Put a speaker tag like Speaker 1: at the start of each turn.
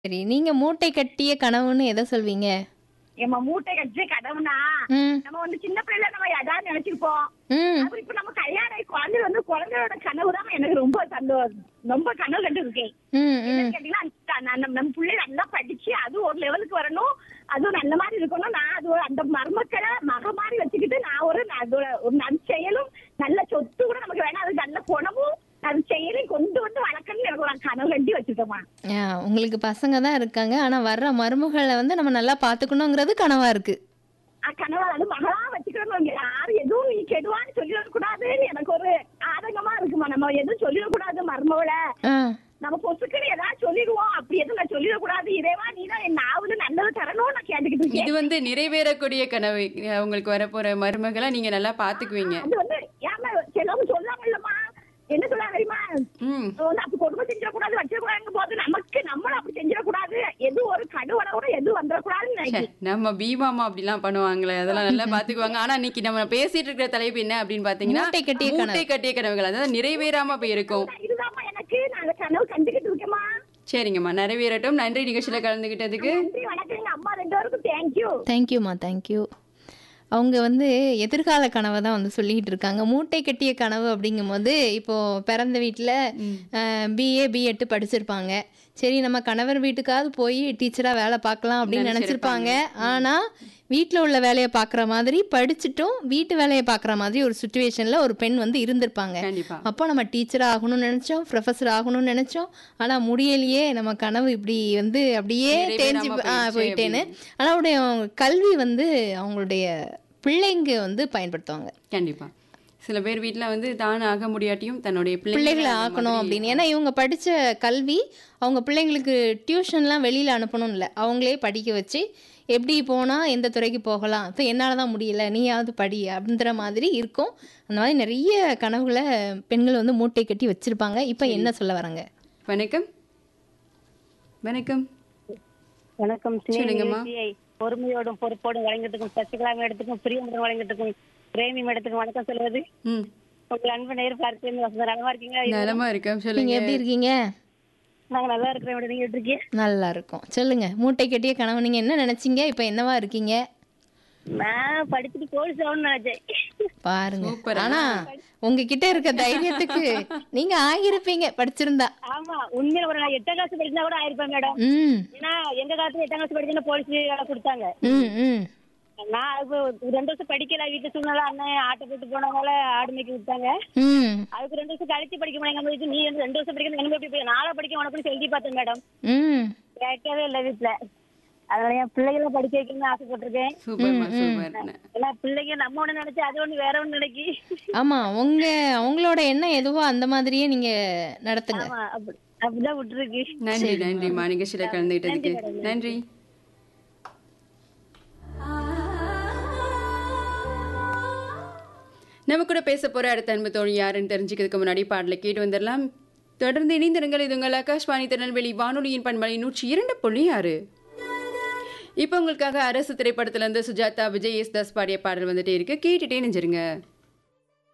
Speaker 1: சரி. நீங்க மூட்டை கட்டிய கனவுன்னு எத சொல்வீங்க?
Speaker 2: ஏம்மா மூட்டை கட்டி கனவுனா
Speaker 1: ம்.
Speaker 2: நம்ம வந்து சின்ன பிள்ளைல நம்ம எதாவது நினைச்சிருப்போம்
Speaker 1: ம்.
Speaker 2: அப்புறம் இப்ப நம்ம கல்யாணம் ஆகி குழந்தை வந்து குழந்தையோட கனவு தான் எனக்கு ரொம்ப சந்தோஷம் ரொம்ப கனவு கண்டு இருக்கேன்
Speaker 1: ம். ம்.
Speaker 2: என்னன்னு கேட்டீங்கன்னா அந்த- நான் நம்ம நம்ம பிள்ளை நல்லா படிச்சு அது ஒரு லெவலுக்கு வரணும் அதுவும் நல்ல மாதிரி இருக்கணும் நான் அது ஒரு அந்த மருமக்களை மக மாதிரி வச்சுக்கிட்டு நான் ஒரு ந- அது ஒரு- ஒரு நற்செயலும் நல்ல சொத்து கூட நமக்கு வேணாம் அது நல்ல குணமும் அது செயலையும் கொண்டு வந்து வளர்க்கணும்னு எனக்கு ஒரு கனவு கட்டி வச்சுட்டோமா
Speaker 1: ஆ, உங்களுக்கு பசங்க தான் இருக்காங்க. ஆனா வர்ற மருமகள வந்து நம்ம நல்லா பாத்துக்கணுங்கிறது கனவா இருக்கு.
Speaker 2: கனவா அது மகளா வச்சுக்கணும் யாரும் எதுவும் நீ கெடுவான்னு சொல்லிடக்கூடாதுன்னு எனக்கு ஒரு ஆதங்கமா இருக்குமா நம்ம எதுவும் சொல்லிடக்கூடாது மருமகளை
Speaker 1: ஆ.
Speaker 2: நம்ம பொசுக்குன்னு ஏதாவது சொல்லிடுவோம் அப்படி எதுவும் நான் சொல்லிடக்கூடாது இறைவா நீ தான் என் நாவல நல்லது தரணும்னு நான் கேட்டுக்கிட்டு இருக்கேன்
Speaker 3: இது வந்து நிறைவேறக்கூடிய கனவு அஹ் உங்களுக்கு வரப்போற மருமகளை நீங்க நல்லா பாத்துக்குவீங்க
Speaker 2: அது வந்து ஏமா சிலவங்க சொல்லுவாங்கல்லம்மா என்ன சொல்லுவாங்க தெரியுமா
Speaker 3: ம்
Speaker 2: வந்து அப்படி கொடுமை செஞ்சிடக்கூடாது வச்சிடக்கூடாதுங்க போது நமக்கு நம்மளும் அப்படி செஞ்சிடக்கூடாது எது ஒரு கடுவனை கூட எதுவும் வந்துடக்கூடாதுன்னு
Speaker 3: ச்சே,
Speaker 2: நினைக்கிறேன்
Speaker 3: நம்ம பீமாமா அப்படிலாம் பண்ணுவாங்களே அதெல்லாம் நல்லா பாத்துக்குவாங்க ஆனா இன்னைக்கு நம்ம பேசிட்டு இருக்கிற தலைப்பு என்ன அப்படின்னு பாத்தீங்கன்னா
Speaker 1: மூட்டை கட்டிய கனவு.
Speaker 3: மூட்டை கட்டிய கனவுகள் அதாவது நிறைவேறாம போயிருக்கும்
Speaker 2: இதுதாம்மா எனக்கு நான் அந்த கனவு கண்டுகிட்டு இருக்கேம்மா
Speaker 3: சரிங்கம்மா நிறைவேறட்டும் நன்றி நிகழ்ச்சியில கலந்துகிட்டதுக்கு
Speaker 2: நன்றி வணக்கம் எங்க அம்மா ரெண்டு பேருக்கும் தேங்க்யூ
Speaker 1: தேங்க்யூம்மா தேங்க்யூ அவங்க வந்து எதிர்கால கனவை தான் வந்து சொல்லிக்கிட்டு இருக்காங்க மூட்டை கட்டிய கனவு அப்படிங்கும்போது இப்போ பிறந்த வீட்டில் பிஏ பிஎட் படிச்சிருப்பாங்க சரி நம்ம கணவர் வீட்டுக்காவது போய் டீச்சராக வேலை பார்க்கலாம் அப்படின்னு நினச்சிருப்பாங்க ஆனால் வீட்டில் உள்ள வேலையை பார்க்குற மாதிரி படிச்சுட்டும் வீட்டு வேலையை பார்க்குற மாதிரி ஒரு சுச்சுவேஷனில் ஒரு பெண் வந்து இருந்திருப்பாங்க
Speaker 3: கண்டிப்பா
Speaker 1: அப்போ நம்ம டீச்சர் ஆகணும்னு நினைச்சோம் ப்ரொஃபஸர் ஆகணும்னு நினைச்சோம் ஆனா முடியலையே நம்ம கனவு இப்படி வந்து அப்படியே
Speaker 3: நிறைவேறாம
Speaker 1: தேஞ்சு ஆ,
Speaker 3: போயிடுச்சே
Speaker 1: போயிட்டேன்னு ஆனா அவருடைய கல்வி வந்து அவங்களுடைய பிள்ளைங்க வந்து பயன்படுத்துவாங்க
Speaker 3: கண்டிப்பா சில பேர் வீட்ல வந்து தான் ஆக முடியாட்டியும் தன்னுடைய
Speaker 1: பிள்ளைகளை ஆக்கணும் அப்படின்னு ஏன்னா இவங்க படிச்ச கல்வி அவங்க பிள்ளைங்களுக்கு டியூஷன்லாம் வெளியில அனுப்பணும் இல்லை அவங்களே படிக்க வச்சு எப்படி போனால் எந்த துறைக்கு போகலாம் இப்போ என்னால் தான் முடியல நீயாவது படி அப்படின்ற மாதிரி இருக்கும் அந்த மாதிரி நிறைய கனவுகளை பெண்கள் வந்து மூட்டை கட்டி வச்சிருப்பாங்க இப்போ என்ன சொல்ல வராங்க
Speaker 3: வணக்கம் வணக்கம்
Speaker 4: வணக்கம்
Speaker 3: சொல்லுங்கம்மா.
Speaker 4: சினியை பொறுமையோடும் பொறுப்போடும் வழங்கிட்டுக்கும் சசிகலா மேடத்துக்கும் பிரியமுடன் வழங்கிட்டுக்கும் பிரேமி மேடத்துக்கும் வணக்கம் சொல்வது
Speaker 3: ம்
Speaker 4: உங்கள் அன்பு நேர் பார்த்து வசந்த நலமா இருக்கீங்களா
Speaker 3: நலமா இருக்கேன்
Speaker 1: நீங்க
Speaker 3: சொல்லுங்க
Speaker 1: எப்படி இருக்கீங்க
Speaker 4: நாங்க நல்லா இருக்கிறோம் மேடம் நீங்க எப்படி இருக்கீங்க
Speaker 1: நல்லா இருக்கும் சொல்லுங்க மூட்டை கட்டிய கனவு நீங்க என்ன நினைச்சீங்க இப்போ என்னவா இருக்கீங்க
Speaker 4: நான் படிச்சுட்டு போலீஸ் ஆகணும்னு நினைச்சேன்
Speaker 1: பாருங்க
Speaker 3: Super.
Speaker 1: ஆனா உங்ககிட்ட இருக்க தைரியத்துக்கு நீங்க ஆகியிருப்பீங்க படிச்சிருந்தா
Speaker 4: ஆமா உண்மையில ஒரு நான் எட்டாம் கிளாஸ் படிச்சா கூட ஆயிருப்பேன் மேடம்
Speaker 1: ம்
Speaker 4: ஏன்னா எங்க காலத்துல எட்டாம் கிளாஸ் படிச்சா போலீஸ் வேலை கொடுத்தாங்க
Speaker 1: ம் ம்
Speaker 4: நான் இப்போ ஒரு ரெண்டு வருஷம் படிக்கல வீட்டு சூழ்நிலை அண்ணன் ஆட்டை போட்டு போனவங்கள ஆடு மேய்க்க விட்டாங்க
Speaker 1: ம்
Speaker 4: அதுக்கு ரெண்டு வருஷம் கழிச்சு படிக்க முடியாங்க போயிட்டு நீ வந்து ரெண்டு வருஷம் படிக்கணும் என்ன எப்படி போய் நாளா படிக்க உனக்குன்னு சொல்லி பார்த்தேன் மேடம்
Speaker 1: ம்
Speaker 4: கேட்கவே இல்லை வீட்டுல அதனால என் பிள்ளைகளை படிக்க வைக்கணும்னு ஆசைப்பட்டிருக்கேன்
Speaker 3: சூப்பர்மா சூப்பர்
Speaker 4: ஏன்னா பிள்ளைங்க நம்ம ஒண்ணு நினைச்சு அது ஒண்ணு வேற ஒண்ணு நினைக்கி
Speaker 1: ஆமா உங்க அவங்களோட எண்ணம் எதுவோ அந்த மாதிரியே நீங்க நடத்துங்க
Speaker 4: ஆமா அப்படி அப்படிதான் விட்டுருக்கு
Speaker 3: நன்றி நன்றிம்மா நிகழ்ச்சியில கலந்துகிட்டதுக்கு நன்றி நம்ம கூட பேச போற அடுத்த அன்பு தோழி யாருன்னு தெரிஞ்சுக்கிறதுக்கு முன்னாடி பாடலை கேட்டு வந்துடலாம் தொடர்ந்து இணைந்திருங்கள் இது உங்கள் ஆகாஷ்வாணி திருநெல்வேலி வானொலியின் பண்பலை நூற்றி இரண்டு புள்ளி ஆறு இப்போ உங்களுக்காக அரசு திரைப்படத்துல இருந்து சுஜாதா விஜய் எஸ் தாஸ் பாடிய பாடல் வந்துட்டே இருக்கு கேட்டுட்டே நெஞ்சிருங்க